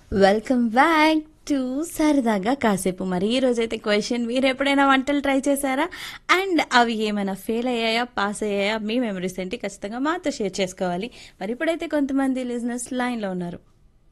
Welcome back to సరదాగా కాసేపు మరి ఈ రోజైతే క్వశ్చన్ మీరు ఎప్పుడైనా వంటలు ట్రై చేశారా అండ్ అవి ఏమైనా ఫెయిల్ అయ్యాయా పాస్ అయ్యాయా మీ మెమరీస్ ఏంటి ఖచ్చితంగా మాతో షేర్ చేసుకోవాలి మరి ఇప్పుడైతే కొంతమంది లిజినెస్ లైన్లో ఉన్నారు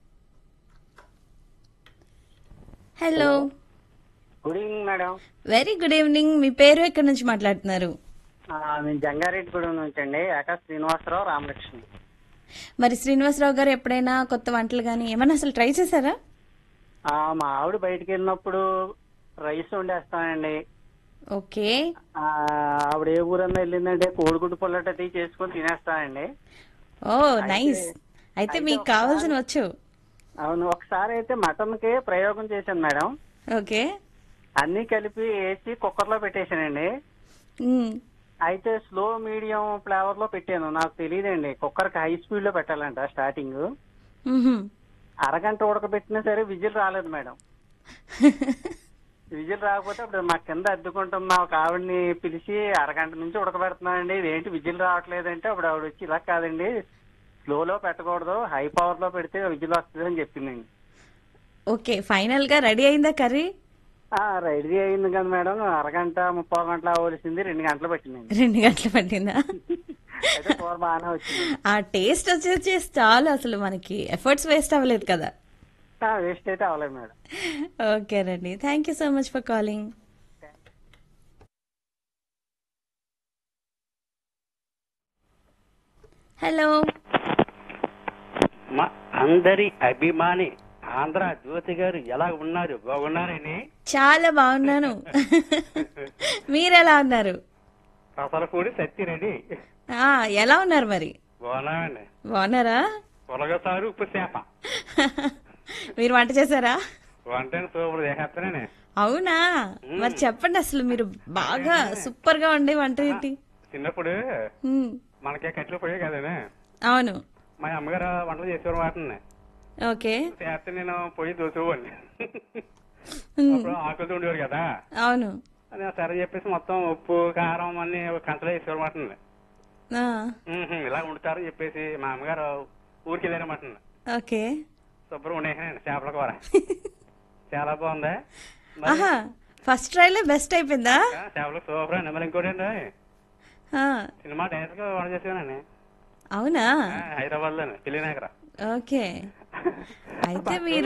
hello good evening madam very good evening మీ పేరు ఎక్కడి నుంచి మాట్లాడుతున్నారు ఆ, నేను జంగారెడ్డిగూడెం నుంచి అండి ఆకాశ్ శ్రీనివాసరావు రామలక్ష్మి మరి శ్రీనివాసరావు గారు ఎప్పుడైనా కొత్త వంటలు కానీ ఏమైనా అసలు ట్రై చేశారా ఆ, మా ఆవిడ బయటికి వెళ్ళినప్పుడు రైస్ వండేస్తానండి ఓకే ఆ, ఆవిడ ఏ ఊరన్నా వెళ్ళిందంటే కోడిగుడ్డు పుల్లట అది చేసుకొని తినేస్తానండి ఓ నైస్ అయితే మీకు కావాల్సిన వచ్చు అవును ఒకసారి అయితే మటన్ కి ప్రయోగం చేశాను మేడం ఓకే అన్ని కలిపి వేసి కుక్కర్ లో పెట్టేశానండి మ్మ్. అయితే స్లో మీడియం ఫ్లేవర్ లో పెట్టాను నాకు తెలియదండి కుక్కర్ కి హై స్పీడ్ లో పెట్టాలంట స్టార్టింగ్ మ్మ్హ్మ్. అరగంట ఉడకబెట్టినా సరే విజిల్ రాలేదు మేడం విజిల్ రాకపోతే అప్పుడు మా కింద అద్దుకుంటున్న ఒక ఆవిడని పిలిచి అరగంట నుంచి ఉడకబెడుతున్నానండి ఇదేంటి విజిల్ రావట్లేదంటే అప్పుడు ఆవిడ వచ్చి ఇలా కాదండి స్లోలో పెట్టకూడదు హై పవర్ లో పెడితే విజిల్ వస్తుంది అని చెప్పిందండి ఓకే ఫైనల్ గా రెడీ అయిందా కర్రీ ఆ రెడీ అయింది కదా మేడం అరగంట ముప్పై గంటలు అవ్వాల్సింది రెండు గంటలు పట్టిందండి రెండు గంటలు పట్టిందా అయితే కూర బాగానే వచ్చింది ఆ టేస్ట్ వచ్చేసి చాలు అసలు మనకి ఎఫర్ట్స్ వేస్ట్ అవ్వలేదు కదా వేస్ట్ అయితే అవ్వలేదు మేడం ఓకేనండి thank you so much for calling hello మా అందరి అభిమాని ఆంధ్ర జ్యోతి గారు ఎలా ఉన్నారు బాగున్నారని చాలా బాగున్నాను మీరు ఎలా ఉన్నారు రసలపూడి సత్యరెడ్డి ఆ, ఎలా ఉన్నారు మరి బాగున్నామండి బాగున్నారా పొలగసారు ఉప్పు చేప మీరు వంట చేశారా వంటని సూపర్ చేసేస్తానండి అవునా మరి చెప్పండి అసలు మీరు బాగా సూపర్ గా ఉండే వంట ఏంటి చిన్నప్పుడు ఉమ్, మనకే కట్లు పోయే కదండి అవును మా అమ్మగారు వంటలు చేసేవారు వాటిని ఓకే చేస్తే నేను పోయి దోసేవాడిని ఉమ్, అప్పుడు ఆకులతో ఉండేవారు కదా అవును నేను సరే చెప్పేసి మొత్తం ఉప్పు కారం అన్ని ఒక కంచలో వేసేవారు వాటిని ఆ, ఇలా వండుతారు చెప్పేసి మా అమ్మగారు ఊరికి వెళ్ళారన్నమాట ఓకే శుభ్రం ఉండేసానండి చేపల కూర చాలా బాగుంది మరి ఆహా ఫస్ట్ ట్రైలే బెస్ట్ అయిపోయిందా ఇంకా చేపలు సూపర్ అండి మరి ఇంకోటి అండి ఆ, సినిమా డైరెక్ట్ గా వంట చేసానండి అవునా హైదరాబాద్ లోనే పెళ్లి నగర ఓకే అయితే మీరు